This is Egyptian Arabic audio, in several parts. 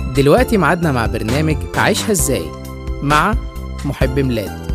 دلوقتي ميعادنا مع برنامج عيشها ازاي مع محب ميلاد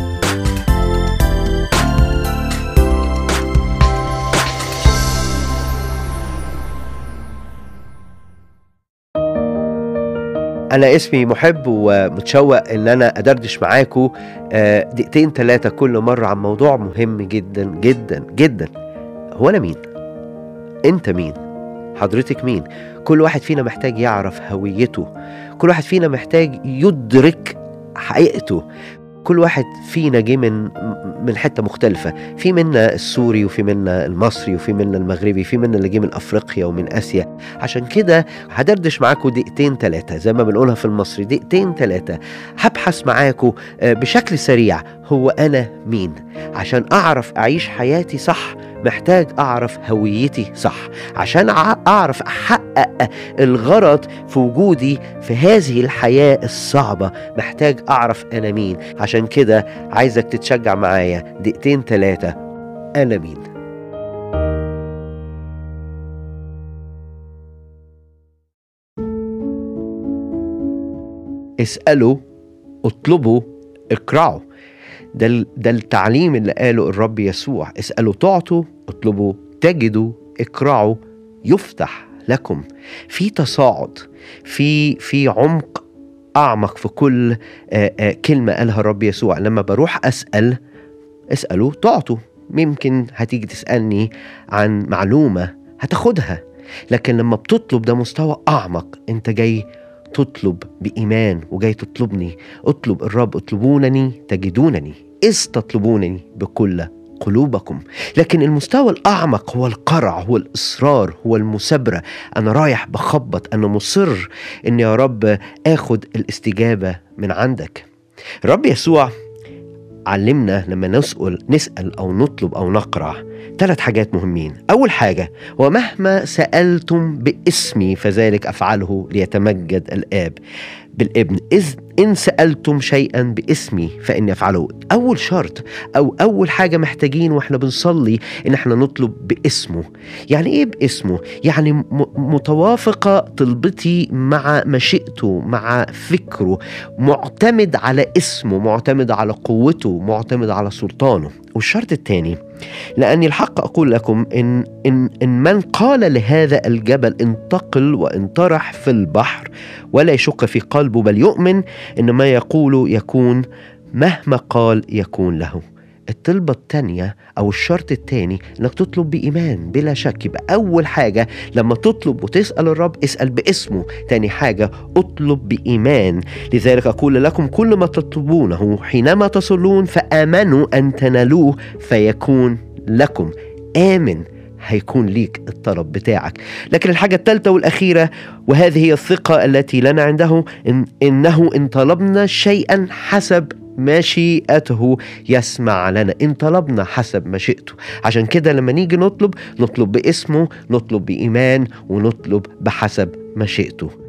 أنا اسمي محب ومتشوق إن أنا أدردش معاكم آه، دقيقتين ثلاثة كل مرة عن موضوع مهم جدا جدا جدا هو أنا مين؟ أنت مين؟ حضرتك مين؟ كل واحد فينا محتاج يعرف هويته كل واحد فينا محتاج يدرك حقيقته كل واحد فينا جه من من حته مختلفه في منا السوري وفي منا المصري وفي منا المغربي في منا اللي جه من افريقيا ومن اسيا عشان كده هدردش معاكم دقيقتين ثلاثه زي ما بنقولها في المصري دقيقتين ثلاثه هبحث معاكم آه، بشكل سريع هو انا مين عشان اعرف اعيش حياتي صح محتاج اعرف هويتي صح عشان أع- اعرف احقق الغرض في وجودي في هذه الحياه الصعبه محتاج اعرف انا مين عشان كده عايزك تتشجع معايا دقيقتين ثلاثه انا مين اسالوا اطلبوا اقرعوا ده ال- ده التعليم اللي قاله الرب يسوع اسالوا تعطوا اطلبوا تجدوا اقرعوا يفتح لكم في تصاعد في في عمق اعمق في كل آه، آه، كلمه قالها الرب يسوع لما بروح اسال اسالوا تعطوا ممكن هتيجي تسالني عن معلومه هتاخدها لكن لما بتطلب ده مستوى اعمق انت جاي تطلب بايمان وجاي تطلبني اطلب الرب اطلبونني تجدونني اذ تطلبونني بكل قلوبكم لكن المستوى الاعمق هو القرع هو الاصرار هو المثابره انا رايح بخبط انا مصر ان يا رب اخد الاستجابه من عندك الرب يسوع علمنا لما نسأل نسأل أو نطلب أو نقرع ثلاث حاجات مهمين أول حاجة ومهما سألتم باسمي فذلك أفعله ليتمجد الآب بالابن إذ إن سألتم شيئا باسمي فإني أفعله أول شرط أو أول حاجة محتاجين وإحنا بنصلي إن إحنا نطلب باسمه يعني إيه باسمه؟ يعني م- متوافقة طلبتي مع مشيئته مع فكره معتمد على اسمه معتمد على قوته معتمد على سلطانه والشرط الثاني لأني الحق أقول لكم إن, إن, إن من قال لهذا الجبل انتقل وانطرح في البحر ولا يشك في قلبه بل يؤمن إن ما يقول يكون مهما قال يكون له الطلبة التانية أو الشرط التاني إنك تطلب بإيمان بلا شك يبقى أول حاجة لما تطلب وتسأل الرب اسأل باسمه تاني حاجة اطلب بإيمان لذلك أقول لكم كل ما تطلبونه حينما تصلون فآمنوا أن تنالوه فيكون لكم آمن هيكون ليك الطلب بتاعك لكن الحاجة الثالثة والأخيرة وهذه هي الثقة التي لنا عنده إن إنه إن طلبنا شيئا حسب مشيئته يسمع لنا إن طلبنا حسب مشيئته عشان كده لما نيجي نطلب نطلب باسمه نطلب بإيمان ونطلب بحسب مشيئته